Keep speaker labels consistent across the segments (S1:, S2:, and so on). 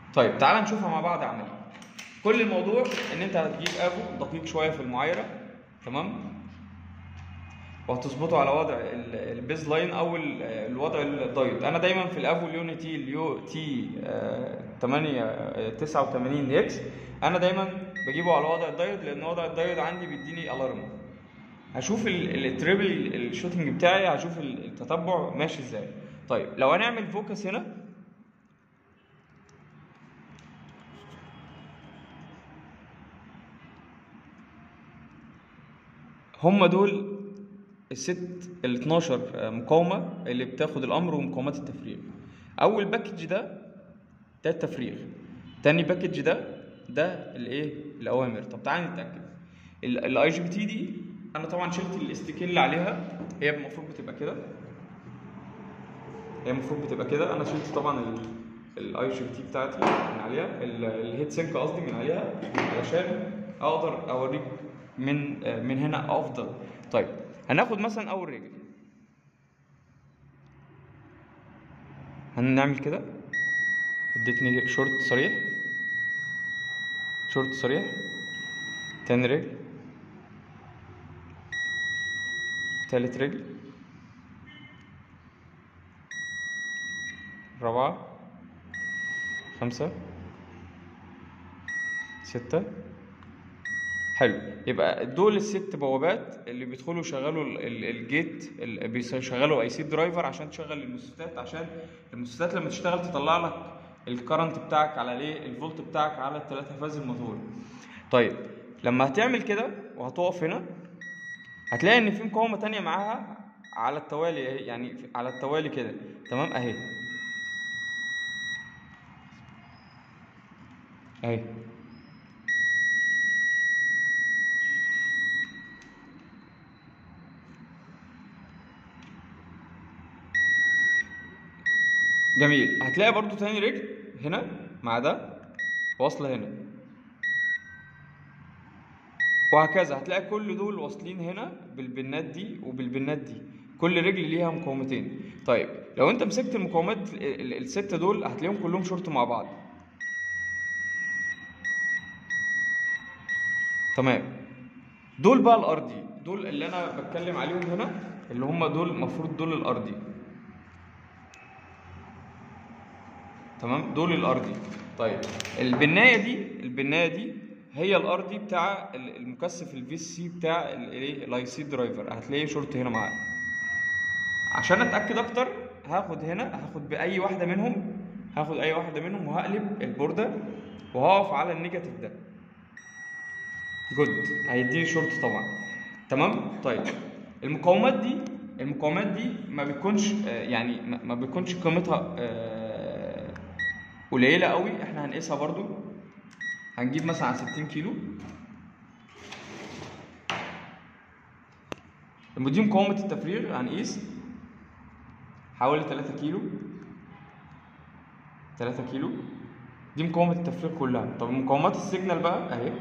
S1: طيب تعال نشوفها مع بعض عملي كل الموضوع ان انت هتجيب افو دقيق شويه في المعايره تمام وهتظبطه على وضع ال- البيز لاين او ال- الوضع الدايود انا دايما في الافو اليونيتي اليو تي 8 89 اكس انا دايما بجيبه على وضع الدايود لان وضع الدايود عندي بيديني الارم هشوف ال- التريبل الشوتنج بتاعي هشوف ال- التتبع ماشي ازاي طيب لو هنعمل فوكس هنا هم دول الست ال 12 مقاومه اللي بتاخد الامر ومقاومات التفريغ اول باكج ده ده التفريغ تاني باكج ده ده الايه الاوامر طب تعالى نتاكد الاي جي بي تي دي انا طبعا شلت الاستيكين اللي عليها هي المفروض بتبقى كده هي المفروض بتبقى كده انا شلت طبعا الاي جي بي تي بتاعتي من عليها ال- الهيت سينك قصدي من عليها علشان اقدر اوريك من آه، من هنا افضل طيب هناخد مثلا اول رجل هنعمل كده اديتني شورت صريح شورت صريح تاني رجل تالت رجل رابعة خمسة ستة حلو يبقى دول الست بوابات اللي بيدخلوا يشغلوا ال- ال- الجيت اللي بيشغلوا الاي سي درايفر عشان تشغل المسفتات عشان المسفتات لما تشتغل تطلع لك الكرنت بتاعك على الايه الفولت بتاعك على الثلاثه فاز الموتور طيب لما هتعمل كده وهتقف هنا هتلاقي ان في مقاومه تانية معاها على التوالي اهي يعني في- على التوالي كده تمام اهي اهي جميل هتلاقي برضو تاني رجل هنا مع ده واصله هنا وهكذا هتلاقي كل دول واصلين هنا بالبنات دي وبالبنات دي كل رجل ليها مقاومتين طيب لو انت مسكت المقاومات ال- ال- الستة دول هتلاقيهم كلهم شورت مع بعض تمام دول بقى الارضي دول اللي انا بتكلم عليهم هنا اللي هم دول المفروض دول الارضي تمام دول الارضي طيب البنايه دي البنايه دي هي الارضي بتاع ال- المكثف الفي سي بتاع الايه الاي سي درايفر هتلاقيه شورت هنا معاه عشان اتاكد اكتر هاخد هنا هاخد باي واحده منهم هاخد اي واحده منهم وهقلب البورده وهقف على النيجاتيف ده جود هيديني شورت طبعا تمام طيب المقاومات دي المقاومات دي ما بتكونش آه، يعني ما ما بتكونش قيمتها آه، قليله قوي احنا هنقيسها برضو هنجيب مثلا على 60 كيلو لما دي مقاومه التفريغ هنقيس حوالي 3 كيلو 3 كيلو دي مقاومه التفريغ كلها طب مقاومات السيجنال بقى اهي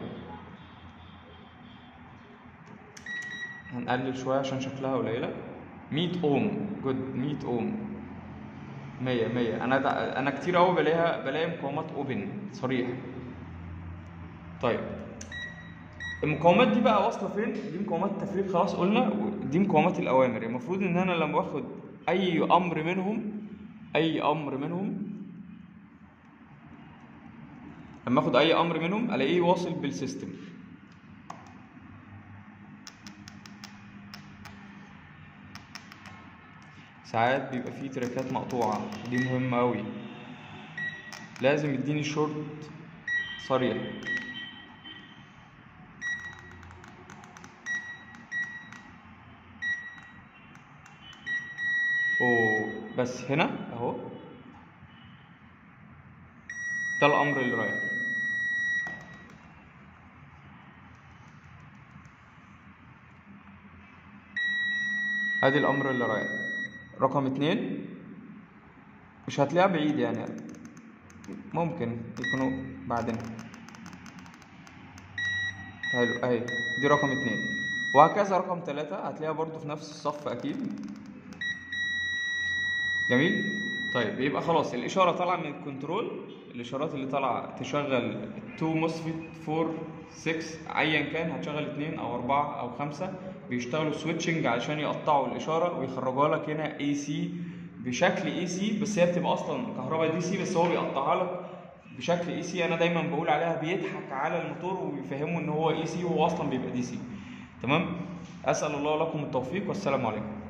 S1: هنقلل شوية عشان شكلها قليلة 100 اوم جود 100 اوم 100 100 انا دا انا كتير قوي بلاقيها بلاقي مقاومات اوبن صريح طيب المقاومات دي بقى واصله فين دي مقاومات التفريغ خلاص قلنا دي مقاومات الاوامر المفروض ان انا لما باخد اي امر منهم اي امر منهم لما اخد اي امر منهم الاقيه واصل بالسيستم ساعات بيبقى فيه تراكات مقطوعة دي مهمة أوي لازم يديني شورت صريح أوه بس هنا أهو ده الأمر اللي رايح ادي الامر اللي رايح رقم اتنين مش هتلاقيها بعيد يعني ممكن يكونوا بعدين حلو اهي دي رقم اتنين وهكذا رقم تلاتة هتلاقيها برضو في نفس الصف اكيد جميل طيب يبقى خلاص الاشاره طالعه من الكنترول الاشارات اللي طالعه تشغل 2 موسفيت 4 6 ايا كان هتشغل 2 او 4 او 5 بيشتغلوا سويتشنج علشان يقطعوا الاشاره ويخرجوها لك هنا اي سي بشكل اي سي بس هي بتبقى اصلا كهرباء دي سي بس هو بيقطعها لك بشكل اي سي انا دايما بقول عليها بيضحك على الموتور وبيفهمه ان هو اي سي وهو اصلا بيبقى دي سي تمام اسال الله لكم التوفيق والسلام عليكم